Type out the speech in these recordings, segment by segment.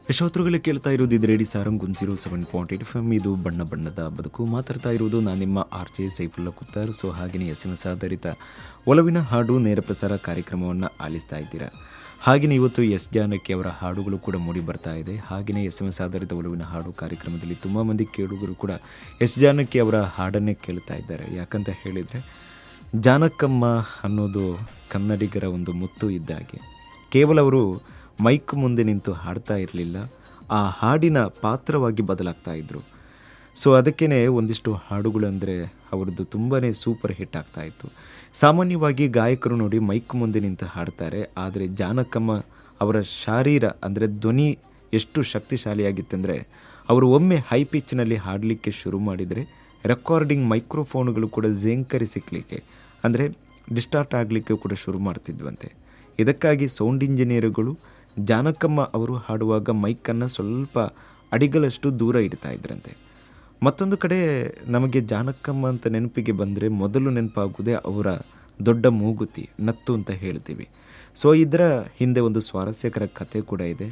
ಯಶೋತ್ರುಗಳು ಕೇಳ್ತಾ ಇರೋದು ಇದು ರೇಡಿ ಸಾರಂಗ್ ಗುನ್ಸಿರೋ seven point eight F M ಇದು ಬಣ್ಣ ಬಣ್ಣದ ಬದುಕು ಮಾತಾಡ್ತಾ ಇರೋದು ನಾನು ನಿಮ್ಮ R J Saifulla Kuttar so ಹಾಗೆಯೇ ಎಸ್ ಎಮ್ ಎಸ್ ಆಧಾರಿತ ಒಲವಿನ ಹಾಡು ನೇರ ಪ್ರಸಾರ ಕಾರ್ಯಕ್ರಮವನ್ನು ಆಲಿಸ್ತಾ ಇದ್ದೀರಾ ಹಾಗೆಯೇ ಇವತ್ತು ಎಸ್ ಜಾನಕಿ ಅವರ ಹಾಡುಗಳು ಕೂಡ ಮೂಡಿ ಬರ್ತಾ ಇದೆ ಹಾಗೆಯೇ ಎಸ್ ಎಮ್ ಎಸ್ ಆಧಾರಿತ ಒಲವಿನ ಹಾಡು ಕಾರ್ಯಕ್ರಮದಲ್ಲಿ ತುಂಬ ಮಂದಿ ಕೇಳುಗರು ಕೂಡ ಎಸ್ ಜಾನಕಿ ಅವರ ಹಾಡನ್ನೇ ಕೇಳ್ತಾ ಇದ್ದಾರೆ ಯಾಕಂತ ಹೇಳಿದರೆ ಜಾನಕಮ್ಮ ಅನ್ನೋದು ಕನ್ನಡಿಗರ ಒಂದು ಮುತ್ತು ಇದ್ದಾಗೆ ಕೇವಲ ಅವರು ಮೈಕ್ ಮುಂದೆ ನಿಂತು ಹಾಡ್ತಾ ಇರಲಿಲ್ಲ ಆ ಹಾಡಿನ ಪಾತ್ರವಾಗಿ ಬದಲಾಗ್ತಾ ಇದ್ದರು ಸೊ ಅದಕ್ಕೇ ಒಂದಿಷ್ಟು ಹಾಡುಗಳು ಅಂದರೆ ಅವರದ್ದು ತುಂಬಾ ಸೂಪರ್ ಹಿಟ್ ಆಗ್ತಾ ಇತ್ತು ಸಾಮಾನ್ಯವಾಗಿ ಗಾಯಕರು ನೋಡಿ ಮೈಕ್ ಮುಂದೆ ನಿಂತು ಹಾಡ್ತಾರೆ ಆದರೆ ಜಾನಕಮ್ಮ ಅವರ ಶಾರೀರ ಅಂದರೆ ಧ್ವನಿ ಎಷ್ಟು ಶಕ್ತಿಶಾಲಿಯಾಗಿತ್ತೆಂದರೆ ಅವರು ಒಮ್ಮೆ ಹೈ ಪಿಚ್ನಲ್ಲಿ ಹಾಡಲಿಕ್ಕೆ ಶುರು ಮಾಡಿದರೆ ರೆಕಾರ್ಡಿಂಗ್ ಮೈಕ್ರೋಫೋನ್ಗಳು ಕೂಡ ಝೇಂಕರಿಸಿಕ್ಲಿಕ್ಕೆ ಅಂದರೆ ಡಿಸ್ಟಾರ್ಟ್ ಆಗಲಿಕ್ಕೆ ಕೂಡ ಶುರು ಮಾಡ್ತಿದ್ವಂತೆ ಇದಕ್ಕಾಗಿ ಸೌಂಡ್ ಇಂಜಿನಿಯರ್ಗಳು ಜಾನಕಮ್ಮ ಅವರು ಹಾಡುವಾಗ ಮೈಕನ್ನು ಸ್ವಲ್ಪ ಅಡಿಗಳಷ್ಟು ದೂರ ಇಡ್ತಾ ಇದ್ರಂತೆ ಮತ್ತೊಂದು ಕಡೆ ನಮಗೆ ಜಾನಕಮ್ಮ ಅಂತ ನೆನಪಿಗೆ ಬಂದರೆ ಮೊದಲು ನೆನಪಾಗುವುದೇ ಅವರ ದೊಡ್ಡ ಮೂಗುತಿ ನತ್ತು ಅಂತ ಹೇಳ್ತೀವಿ ಸೊ ಇದರ ಹಿಂದೆ ಒಂದು ಸ್ವಾರಸ್ಯಕರ ಕಥೆ ಕೂಡ ಇದೆ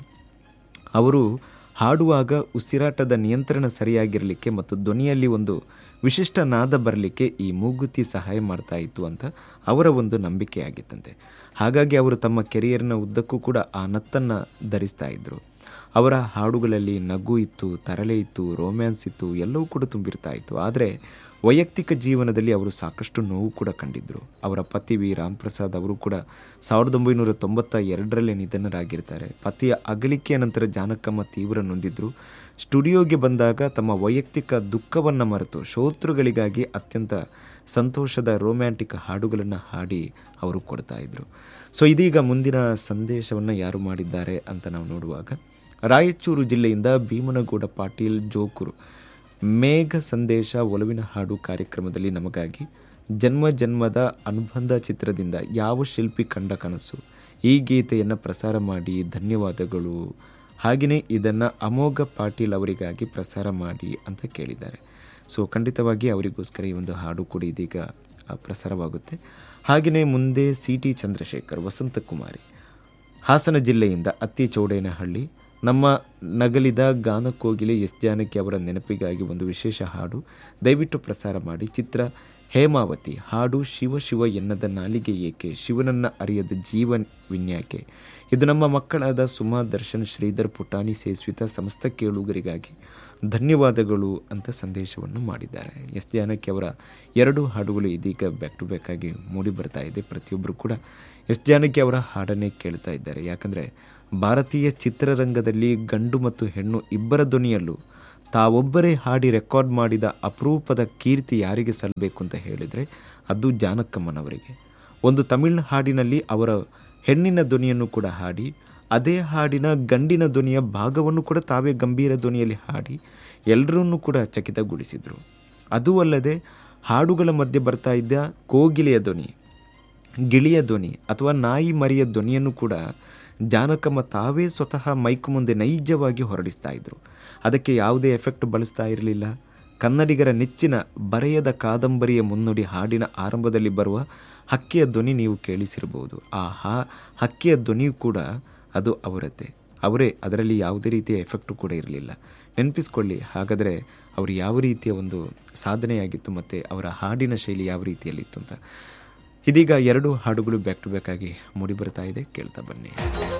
ಅವರು ಹಾಡುವಾಗ ಉಸಿರಾಟದ ನಿಯಂತ್ರಣ ಸರಿಯಾಗಿರಲಿಕ್ಕೆ ಮತ್ತು ಧ್ವನಿಯಲ್ಲಿ ಒಂದು ವಿಶಿಷ್ಟ ನಾದ ಬರಲಿಕ್ಕೆ ಈ ಮೂಗುತಿ ಸಹಾಯ ಮಾಡ್ತಾ ಇತ್ತು ಅಂತ ಅವರ ಒಂದು ನಂಬಿಕೆಯಾಗಿತ್ತಂತೆ ಹಾಗಾಗಿ ಅವರು ತಮ್ಮ ಕೆರಿಯರ್ನ ಉದ್ದಕ್ಕೂ ಕೂಡ ಆ ನತ್ತನ್ನು ಧರಿಸ್ತಾ ಇದ್ದರು ಅವರ ಹಾಡುಗಳಲ್ಲಿ ನಗು ಇತ್ತು ತರಲೆ ಇತ್ತು ರೋಮ್ಯಾನ್ಸ್ ಇತ್ತು ಎಲ್ಲವೂ ಕೂಡ ತುಂಬಿರ್ತಾ ಇತ್ತು ಆದರೆ ವೈಯಕ್ತಿಕ ಜೀವನದಲ್ಲಿ ಅವರು ಸಾಕಷ್ಟು ನೋವು ಕೂಡ ಕಂಡಿದ್ದರು ಅವರ ಪತಿ ವಿ ರಾಮ್ ಪ್ರಸಾದ್ ಅವರು ಕೂಡ ಸಾವಿರದ ಒಂಬೈನೂರ ತೊಂಬತ್ತ ಎರಡರಲ್ಲೇ ನಿಧನರಾಗಿರ್ತಾರೆ ಪತಿಯ ಅಗಲಿಕೆಯ ನಂತರ ಜಾನಕಮ್ಮ ತೀವ್ರ ನೊಂದಿದ್ರು ಸ್ಟುಡಿಯೋಗೆ ಬಂದಾಗ ತಮ್ಮ ವೈಯಕ್ತಿಕ ದುಃಖವನ್ನು ಮರೆತು ಶ್ರೋತೃಗಳಿಗಾಗಿ ಅತ್ಯಂತ ಸಂತೋಷದ ರೊಮ್ಯಾಂಟಿಕ್ ಹಾಡುಗಳನ್ನು ಹಾಡಿ ಅವರು ಕೊಡ್ತಾ ಇದ್ರು ಸೊ ಇದೀಗ ಮುಂದಿನ ಸಂದೇಶವನ್ನು ಯಾರು ಮಾಡಿದ್ದಾರೆ ಅಂತ ನಾವು ನೋಡುವಾಗ ರಾಯಚೂರು ಜಿಲ್ಲೆಯಿಂದ ಭೀಮನಗೌಡ ಪಾಟೀಲ್ ಜೋಕೂರು ಮೇಘ ಸಂದೇಶ ಒಲವಿನ ಹಾಡು ಕಾರ್ಯಕ್ರಮದಲ್ಲಿ ನಮಗಾಗಿ ಜನ್ಮ ಜನ್ಮದ ಅನುಬಂಧ ಚಿತ್ರದಿಂದ ಯಾವ ಶಿಲ್ಪಿ ಕಂಡ ಕನಸು ಈ ಗೀತೆಯನ್ನು ಪ್ರಸಾರ ಮಾಡಿ ಧನ್ಯವಾದಗಳು ಹಾಗೆಯೇ ಇದನ್ನು ಅಮೋಘ ಪಾಟೀಲ್ ಅವರಿಗಾಗಿ ಪ್ರಸಾರ ಮಾಡಿ ಅಂತ ಕೇಳಿದ್ದಾರೆ ಸೊ ಖಂಡಿತವಾಗಿ ಅವರಿಗೋಸ್ಕರ ಈ ಒಂದು ಹಾಡು ಕೂಡ ಇದೀಗ ಆ, ಪ್ರಸಾರವಾಗುತ್ತೆ ಹಾಗೆಯೇ ಮುಂದೆ ಸಿ ಟಿ ಚಂದ್ರಶೇಖರ್ ವಸಂತಕುಮಾರಿ ಹಾಸನ ಜಿಲ್ಲೆಯಿಂದ ಅತ್ತಿ ಚೌಡೇನಹಳ್ಳಿ ನಮ್ಮ ನಗಲಿದ ಗಾನಕೋಗಿಲೆ ಎಸ್ ಜಾನಕಿ ಅವರ ನೆನಪಿಗಾಗಿ ಒಂದು ವಿಶೇಷ ಹಾಡು ದಯವಿಟ್ಟು ಪ್ರಸಾರ ಮಾಡಿ ಚಿತ್ರ ಹೇಮಾವತಿ ಹಾಡು ಶಿವ ಶಿವ ಎನ್ನದ ನಾಲಿಗೆ ಏಕೆ ಶಿವನನ್ನ ಅರಿಯದ ಜೀವನ್ ವಿನ್ಯಾಕೆ ಇದು ನಮ್ಮ ಮಕ್ಕಳಾದ ಸುಮಾ ದರ್ಶನ್ ಶ್ರೀಧರ್ ಪುಟಾಣಿ ಸೇಸ್ವಿತ ಸಮಸ್ತ ಕೇಳುಗರಿಗಾಗಿ ಧನ್ಯವಾದಗಳು ಅಂತ ಸಂದೇಶವನ್ನು ಮಾಡಿದ್ದಾರೆ ಎಸ್ ಜಾನಕಿ ಅವರ ಎರಡು ಹಾಡುಗಳು ಇದೀಗ ಬ್ಯಾಕ್ ಟು ಬ್ಯಾಕ್ ಆಗಿ ಮೂಡಿ ಬರ್ತಾ ಇದೆ ಪ್ರತಿಯೊಬ್ಬರು ಕೂಡ ಎಸ್ ಜಾನಕಿ ಅವರ ಹಾಡನ್ನೇ ಕೇಳ್ತಾ ಇದ್ದಾರೆ ಯಾಕಂದರೆ ಭಾರತೀಯ ಚಿತ್ರರಂಗದಲ್ಲಿ ಗಂಡು ಮತ್ತು ಹೆಣ್ಣು ಇಬ್ಬರ ಧ್ವನಿಯಲ್ಲೂ ತಾವೊಬ್ಬರೇ ಹಾಡಿ ರೆಕಾರ್ಡ್ ಮಾಡಿದ ಅಪರೂಪದ ಕೀರ್ತಿ ಯಾರಿಗೆ ಸಲ್ಲಬೇಕು ಅಂತ ಹೇಳಿದರೆ ಅದು ಜಾನಕಮ್ಮನವರಿಗೆ ಒಂದು ತಮಿಳ್ ಹಾಡಿನಲ್ಲಿ ಅವರ ಹೆಣ್ಣಿನ ಧ್ವನಿಯನ್ನು ಕೂಡ ಹಾಡಿ ಅದೇ ಹಾಡಿನ ಗಂಡಿನ ಧ್ವನಿಯ ಭಾಗವನ್ನು ಕೂಡ ತಾವೇ ಗಂಭೀರ ಧ್ವನಿಯಲ್ಲಿ ಹಾಡಿ ಎಲ್ಲರನ್ನೂ ಕೂಡ ಚಕಿತಗೊಳಿಸಿದರು ಅದೂ ಅಲ್ಲದೆ ಹಾಡುಗಳ ಮಧ್ಯೆ ಬರ್ತಾ ಇದ್ದ ಕೋಗಿಲೆಯ ಧ್ವನಿ ಗಿಳಿಯ ಧ್ವನಿ ಅಥವಾ ನಾಯಿ ಮರಿಯ ಧ್ವನಿಯನ್ನು ಕೂಡ ಜಾನಕಮ್ಮ ತಾವೇ ಸ್ವತಃ ಮೈಕ್ ಮುಂದೆ ನೈಜವಾಗಿ ಹೊರಡಿಸ್ತಾ ಇದ್ರು ಅದಕ್ಕೆ ಯಾವುದೇ ಎಫೆಕ್ಟ್ ಬಳಸ್ತಾ ಇರಲಿಲ್ಲ ಕನ್ನಡಿಗರ ನೆಚ್ಚಿನ ಬರೆಯದ ಕಾದಂಬರಿಯ ಮುನ್ನುಡಿ ಹಾಡಿನ ಆರಂಭದಲ್ಲಿ ಬರುವ ಹಕ್ಕಿಯ ಧ್ವನಿ ನೀವು ಕೇಳಿಸಿರ್ಬೋದು ಆ ಹಾ ಹಕ್ಕಿಯ ಧ್ವನಿಯು ಕೂಡ ಅದು ಅವರದ್ದೇ ಅವರೇ ಅದರಲ್ಲಿ ಯಾವುದೇ ರೀತಿಯ ಎಫೆಕ್ಟು ಕೂಡ ಇರಲಿಲ್ಲ ನೆನಪಿಸ್ಕೊಳ್ಳಿ ಹಾಗಾದರೆ ಅವರು ಯಾವ ರೀತಿಯ ಒಂದು ಸಾಧನೆಯಾಗಿತ್ತು ಮತ್ತು ಅವರ ಹಾಡಿನ ಶೈಲಿ ಯಾವ ರೀತಿಯಲ್ಲಿತ್ತು ಅಂತ ಇದೀಗ ಎರಡು ಹಾಡುಗಳು ಬ್ಯಾಕ್ ಟು ಬ್ಯಾಕ್ ಆಗಿ ಮೂಡಿ ಬರ್ತಾ ಇದೆ ಕೇಳ್ತಾ ಬನ್ನಿ